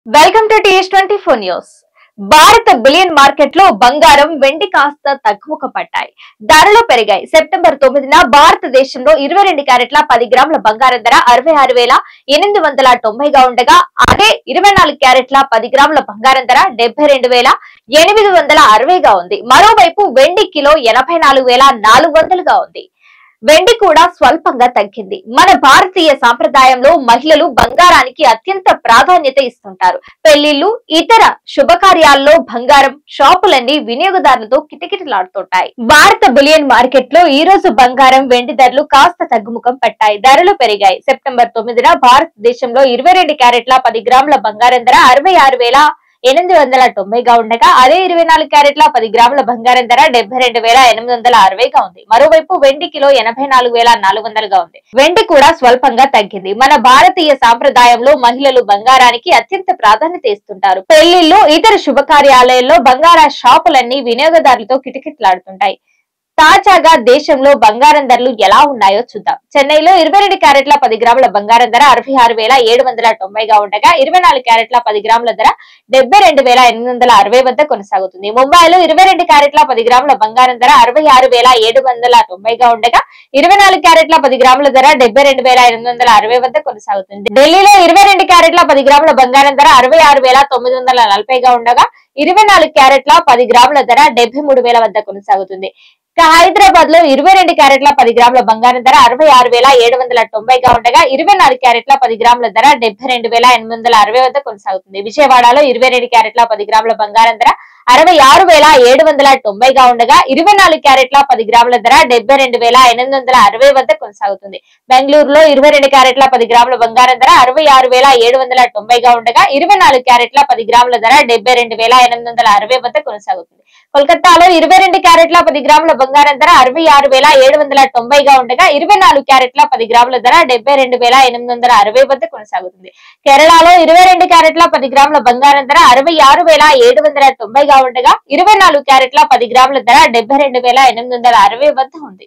welcome to TS twenty four news భారత billion market లో బంగారం వెండి కాస్త తగ్గుముఖ పట్టాయి ధరలు పెరిగాయి సెప్టెంబర్ తొమ్మిదిన భారతదేశంలో ఇరవై రెండు క్యారెట్ల పది గ్రాముల బంగారం ధర అరవై ఆరు వేల ఎనిమిది వందల తొంభైగా ఉండగా అదే ఇరవై నాలుగు క్యారెట్ల పది గ్రాముల బంగారం ధర డెబ్బై రెండు వేల ఎనిమిది వందల అరవైగా ఉంది మరోవైపు వెండి కిలో ఎనభై నాలుగు వేల నాలుగు వందలుగా ఉంది వెండి కూడా స్వల్పంగా తగ్గింది మన భారతీయ సాంప్రదాయంలో మహిళలు బంగారానికి అత్యంత ప్రాధాన్యత ఇస్తుంటారు పెళ్లిళ్లు ఇతర శుభకార్యాల్లో బంగారం షాపులన్నీ వినియోగదారులతో కిటకిటలాడుతుంటాయి భారత బిలియన్ మార్కెట్ లో ఈ రోజు బంగారం వెండి ధరలు కాస్త తగ్గుముఖం పట్టాయి ధరలు పెరిగాయి సెప్టెంబర్ తొమ్మిదిన భారతదేశంలో ఇరవై రెండు క్యారెట్ల పది గ్రాముల బంగారం ధర అరవై ఆరు వేల ఎనిమిది వందల తొంభైగా ఉండగా అదే ఇరవై నాలుగు క్యారెట్ల పది గ్రాముల బంగారం ధర డెబ్బై రెండు వేల ఎనిమిది వందల అరవైగా ఉంది మరోవైపు వెండి కిలో ఎనభై నాలుగు వేల నాలుగు వందలుగా ఉంది వెండి కూడా స్వల్పంగా తగ్గింది మన భారతీయ సాంప్రదాయంలో మహిళలు బంగారానికి అత్యంత ప్రాధాన్యత ఇస్తుంటారు పెళ్లిళ్లు ఇతర శుభకార్యాలయాల్లో బంగార షాపులన్నీ వినియోగదారులతో కిటకిటలాడుతుంటాయి తాజాగా దేశంలో బంగారం ధరలు ఎలా ఉన్నాయో చూద్దాం చెన్నైలో ఇరవై రెండు క్యారెట్ల పది గ్రాముల బంగారం ధర అరవై ఆరు వేల ఏడు వందల తొంభైగా ఉండగా ఇరవై నాలుగు క్యారెట్ల పది గ్రాముల ధర డెబ్బై రెండు వేల ఎనిమిది వందల అరవై వద్ద కొనసాగుతుంది ముంబైలో ఇరవై రెండు క్యారెట్ల పది గ్రాముల బంగారం ధర అరవై ఆరు వేల ఏడు వందల తొంభైగా ఉండగా ఇరవై నాలుగు క్యారెట్ల పది గ్రాముల ధర డెబ్బై రెండు వేల ఎనిమిది వందల అరవై వద్ద కొనసాగుతుంది ఢిల్లీలో ఇరవై రెండు క్యారెట్ల పది గ్రాముల బంగారం ధర అరవై ఆరు వేల తొమ్మిది వందల నలభైగా ఉండగా ఇరవై నాలుగు క్యారెట్ల పది గ్రాముల ధర డెబ్బై మూడు వేల వద్ద కొనసాగుతుంది ఇక హైదరాబాద్ లో ఇరవై రెండు క్యారెట్ల పది గ్రాముల బంగారం ధర అరవై ఆరు వేల ఏడు వందల తొంభైగా ఉండగా ఇరవై నాలుగు క్యారెట్ల పది గ్రాముల ధర డెబ్బై రెండు వేల ఎనిమిది వందల అరవై వద్ద కొనసాగుతుంది విజయవాడలో ఇరవై రెండు క్యారెట్ల పది గ్రాముల బంగారం ధర అరవై ఆరు వేల ఏడు వందల తొంభైగా ఉండగా ఇరవై నాలుగు క్యారెట్ల పది గ్రాముల ధర డెబ్బై రెండు వేల ఎనిమిది వందల అరవై వద్ద కొనసాగుతుంది బెంగళూరులో ఇరవై రెండు క్యారెట్ల పది గ్రాముల బంగారం ధర అరవై ఆరు వేల ఏడు వందల తొంభైగా ఉండగా ఇరవై నాలుగు క్యారెట్ల పది గ్రాముల ధర డెబ్బై రెండు వేల ఎనిమిది వందల అరవై వద్ద కొనసాగుతుంది కోల్కతాలో ఇరవై రెండు క్యారెట్ల పది గ్రాముల బంగారం ధర అరవై ఆరు వేల ఏడు వందల తొంభైగా ఉండగా ఇరవై నాలుగు క్యారెట్ల పది గ్రాముల ధర డెబ్బై రెండు వేల ఎనిమిది వందల అరవై వద్ద కొనసాగుతుంది కేరళలో ఇరవై రెండు క్యారెట్ల పది గ్రాముల బంగారం ధర అరవై ఆరు వేల ఏడు వందల తొంభైగా ఉండగా ఇరవై నాలుగు క్యారెట్ల పది గ్రాముల ధర డెబ్బై రెండు వేల ఎనిమిది వందల అరవై వద్ద ఉంది